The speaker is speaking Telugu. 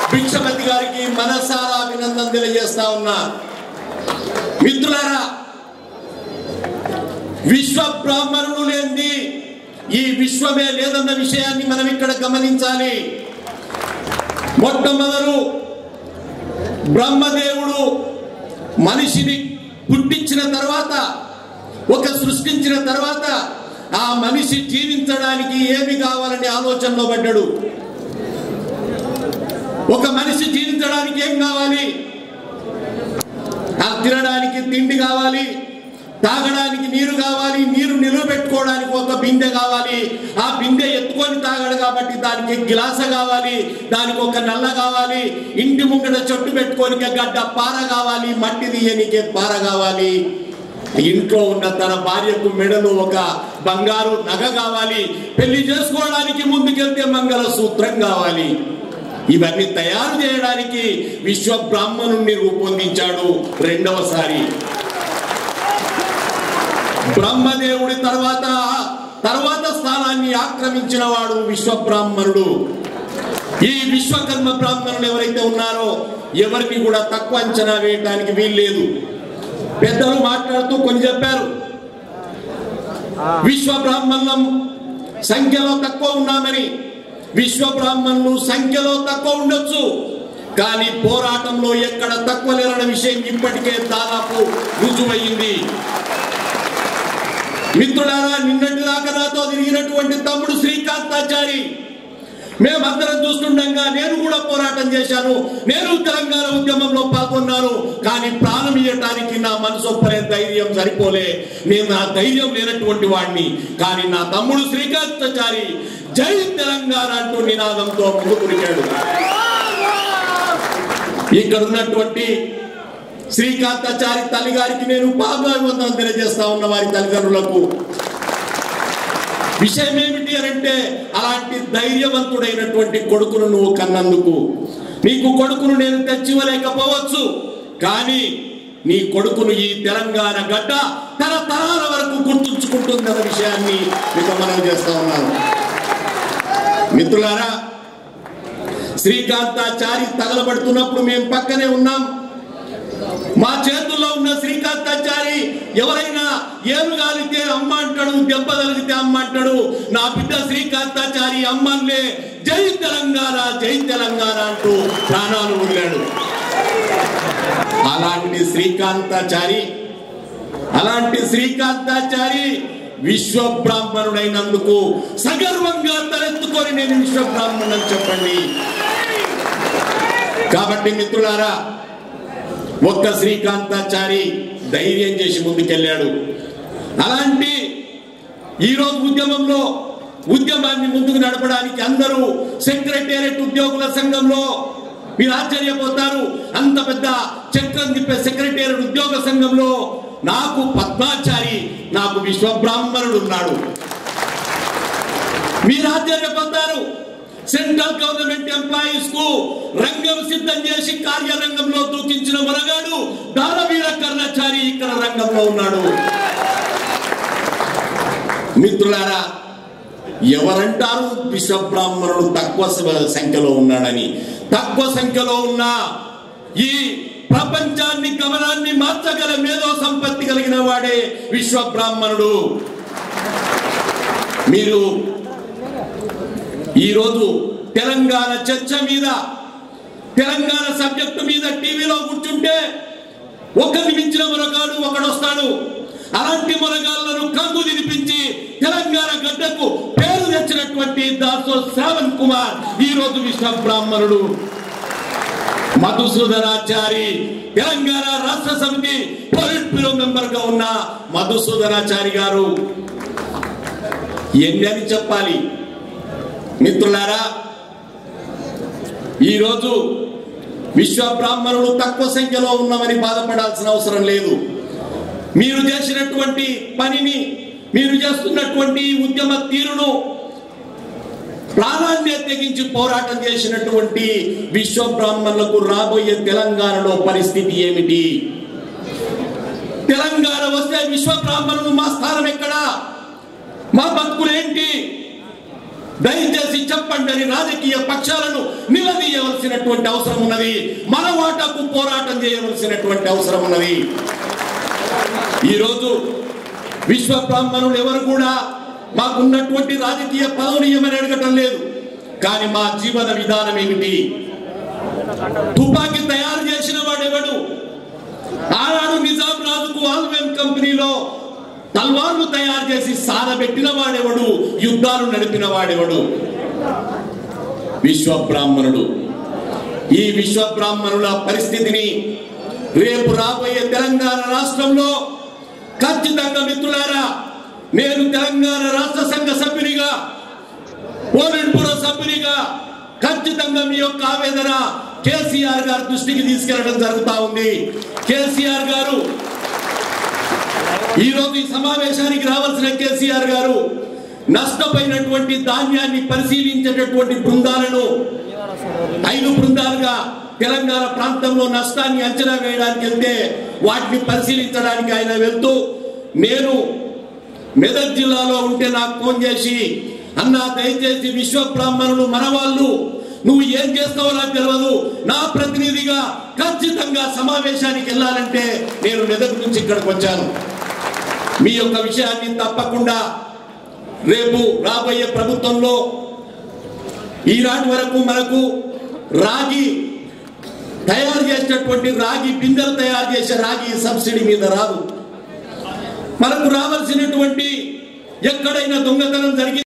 భిక్షపతి గారికి మనసారా అభినందన తెలియజేస్తా ఉన్నా మిత్రులారా విశ్వ బ్రాహ్మణులు లేనిది ఈ విశ్వమే లేదన్న విషయాన్ని మనం ఇక్కడ గమనించాలి మొట్టమొదలు బ్రహ్మదేవుడు మనిషిని పుట్టించిన తర్వాత ఒక సృష్టించిన తర్వాత ఆ మనిషి జీవించడానికి ఏమి కావాలని ఆలోచనలో పడ్డాడు ఒక మనిషి జీవించడానికి ఏం కావాలి ఆ తినడానికి తిండి కావాలి తాగడానికి నీరు కావాలి నీరు నిలబెట్టుకోవడానికి ఒక బిందె కావాలి ఆ బిందె ఎత్తుకొని తాగడు కాబట్టి దానికి గిలాస కావాలి దానికి ఒక నల్ల కావాలి ఇంటి ముంగట చెట్టు పెట్టుకోనికే గడ్డ పార కావాలి మట్టి తీయనికే పార కావాలి ఇంట్లో ఉన్న తన భార్యకు మెడలో ఒక బంగారు నగ కావాలి పెళ్లి చేసుకోవడానికి ముందుకెళ్తే మంగళ సూత్రం కావాలి ఇవన్నీ తయారు చేయడానికి విశ్వ బ్రాహ్మణుణ్ణి రూపొందించాడు రెండవసారి బ్రహ్మదేవుడి తర్వాత తర్వాత స్థానాన్ని ఆక్రమించిన వాడు విశ్వ బ్రాహ్మణుడు ఈ విశ్వకర్మ బ్రాహ్మణులు ఎవరైతే ఉన్నారో ఎవరిని కూడా తక్కువ అంచనా వేయడానికి వీల్లేదు పెద్దలు మాట్లాడుతూ కొన్ని చెప్పారు విశ్వ బ్రాహ్మణులం సంఖ్యలో తక్కువ ఉన్నామని విశ్వ బ్రాహ్మణులు సంఖ్యలో తక్కువ ఉండొచ్చు కానీ పోరాటంలో ఎక్కడ తక్కువ లేరన్న విషయం ఇప్పటికే దాదాపు రుజువయ్యింది మిత్రులారా నిన్నటి దాకా నాతో తిరిగినటువంటి తమ్ముడు శ్రీకాంతాచారి మేమందరం చూస్తుండగా నేను కూడా పోరాటం చేశాను నేను తెలంగాణ ఉద్యమంలో పాల్గొన్నాను కానీ ప్రాణం ఇవ్వటానికి నా మనసు ఒప్పనే ధైర్యం సరిపోలే నేను నా ధైర్యం లేనటువంటి వాడిని కానీ నా తమ్ముడు శ్రీకాంతాచారి జై తెలంగాణ అంటూ నినాదంతో ముందుకురికాడు ఇక్కడ ఉన్నటువంటి శ్రీకాంతాచారి తల్లి గారికి నేను పాదాభివందనం తెలియజేస్తా ఉన్న వారి తల్లిదండ్రులకు విషయం ఏమిటి అని అంటే అలాంటి ధైర్యవంతుడైనటువంటి కొడుకును నువ్వు కన్నందుకు నీకు కొడుకును నేను తెచ్చివ్వలేకపోవచ్చు కానీ నీ కొడుకును ఈ తెలంగాణ గడ్డ తరతరాల వరకు గుర్తుంచుకుంటుందన్న విషయాన్ని మీకు మనం చేస్తా ఉన్నాను మిత్రులారా శ్రీకాంతాచారి తగలబడుతున్నప్పుడు మేము పక్కనే ఉన్నాం మా చేతుల్లో ఉన్న శ్రీకాంతాచారి ఎవరైనా ఏరు కాలితే అమ్మ అంటాడు దెబ్బ తగిలితే అమ్మ అంటాడు నా బిడ్డ శ్రీకాంతాచారి అమ్మన్లే జై తెలంగాణ జై తెలంగాణ అంటూ ప్రాణాలు వదిలాడు అలాంటి శ్రీకాంతాచారి అలాంటి శ్రీకాంతాచారి విశ్వ బ్రాహ్మణుడైనందుకు సగర్వంగా తలెత్తుకొని నేను విశ్వ బ్రాహ్మణుడని చెప్పండి కాబట్టి మిత్రులారా ఒక్క శ్రీకాంతాచారి ధైర్యం చేసి ముందుకెళ్ళాడు అలాంటి ఈరోజు ఉద్యమంలో ఉద్యమాన్ని ముందుకు నడపడానికి అందరూ సెక్రటేరియట్ ఉద్యోగుల సంఘంలో మీరు ఆశ్చర్యపోతారు అంత పెద్ద చక్రం తిప్పే సెక్రటేరియట్ ఉద్యోగ సంఘంలో నాకు పద్మాచారి నాకు విశ్వబ్రాహ్మణుడు ఉన్నాడు మీరు ఆశ్చర్యపోతారు సెంట్రల్ గవర్నమెంట్ ఎంప్లాయీస్ కు రంగం సిద్ధం చేసి కార్యరంగంలో దూకించిన మొరగాడు దానవీర కర్ణచారి ఇక్కడ రంగంలో ఉన్నాడు మిత్రులారా ఎవరంటారు విశ్వబ్రాహ్మణుడు తక్కువ స- సంఖ్యలో ఉన్నాడని తక్కువ సంఖ్యలో ఉన్న ఈ ప్రపంచాన్ని గమనాన్ని మార్చగల మేధో సంపత్తి కలిగిన వాడే విశ్వబ్రాహ్మణుడు మీరు ఈరోజు తెలంగాణ చర్చ మీద తెలంగాణ సబ్జెక్టు మీద టీవీలో కూర్చుంటే ఒకరిని మించిన మొరగాడు ఒకడొస్తాడు అలాంటి మొరగాళ్లను కంగు తినిపించి తెలంగాణ గడ్డకు పేరు తెచ్చినటువంటి దాసో శ్రావణ్ కుమార్ ఈ రోజు విశ్వ బ్రాహ్మణుడు మధుసూదనాచారి తెలంగాణ రాష్ట్ర సమితి పొలిట్ బ్యూరో మెంబర్ గా ఉన్న మధుసూదనాచారి గారు ఎన్ని అని చెప్పాలి మిత్రులారా ఈరోజు విశ్వ బ్రాహ్మణులు తక్కువ సంఖ్యలో ఉన్నామని బాధపడాల్సిన అవసరం లేదు మీరు చేసినటువంటి పనిని మీరు చేస్తున్నటువంటి ఈ ఉద్యమ తీరును ప్రాణాన్ని తెగించి పోరాటం చేసినటువంటి విశ్వ బ్రాహ్మణులకు రాబోయే తెలంగాణలో పరిస్థితి ఏమిటి తెలంగాణ వస్తే విశ్వ బ్రాహ్మణులు మా స్థానం ఎక్కడా మా బతుకులేంటి దయచేసి చెప్పండి అని రాజకీయ పక్షాలను నిలదీయవలసిన చేయవలసినటువంటి అవసరం ఉన్నది మన వాటాకు పోరాటం చేయవలసినటువంటి అవసరం ఉన్నది ఈరోజు విశ్వ బ్రాహ్మణులు ఎవరు కూడా మాకున్నటువంటి రాజకీయ పదవులు ఏమని అడగటం లేదు కానీ మా జీవన విధానం ఏమిటి తుపాకీ తయారు చేసిన వాడెవడు ఆనాడు నిజాం రాజుకు ఆల్వెన్ కంపెనీలో తల్వార్లు తయారు చేసి సానబెట్టిన వాడెవడు యుద్ధాలు నడిపిన వాడెవడు విశ్వ బ్రాహ్మణుడు ఈ విశ్వ బ్రాహ్మణుల పరిస్థితిని రేపు రాబోయే తెలంగాణ రాష్ట్రంలో ఖచ్చితంగా మిత్రులారా నేను తెలంగాణ రాష్ట్ర సంఘ సభ్యునిగా పోలిట్ బ్యూరో సభ్యునిగా ఖచ్చితంగా మీ యొక్క ఆవేదన కేసీఆర్ గారి దృష్టికి తీసుకెళ్లడం జరుగుతా ఉంది కేసీఆర్ గారు ఈ రోజు ఈ సమావేశానికి రావాల్సిన కేసీఆర్ గారు నష్టపోయినటువంటి ధాన్యాన్ని పరిశీలించేటటువంటి బృందాలను ఐదు బృందాలుగా తెలంగాణ ప్రాంతంలో నష్టాన్ని అంచనా వేయడానికి వెళ్తే వాటిని పరిశీలించడానికి ఆయన వెళ్తూ నేను మెదక్ జిల్లాలో ఉంటే నాకు ఫోన్ చేసి అన్నా దయచేసి విశ్వ బ్రాహ్మణులు మన వాళ్ళు నువ్వు ఏం చేస్తావో నాకు తెలియదు నా ప్రతినిధిగా ఖచ్చితంగా సమావేశానికి వెళ్ళాలంటే నేను మెదక్ నుంచి ఇక్కడికి వచ్చాను మీ యొక్క విషయాన్ని తప్పకుండా రేపు రాబోయే ప్రభుత్వంలో ఈనాటి వరకు మనకు రాగి తయారు చేసినటువంటి రాగి పిందెలు తయారు చేసే రాగి సబ్సిడీ మీద రాదు మనకు రావాల్సినటువంటి ఎక్కడైనా దొంగతనం జరిగి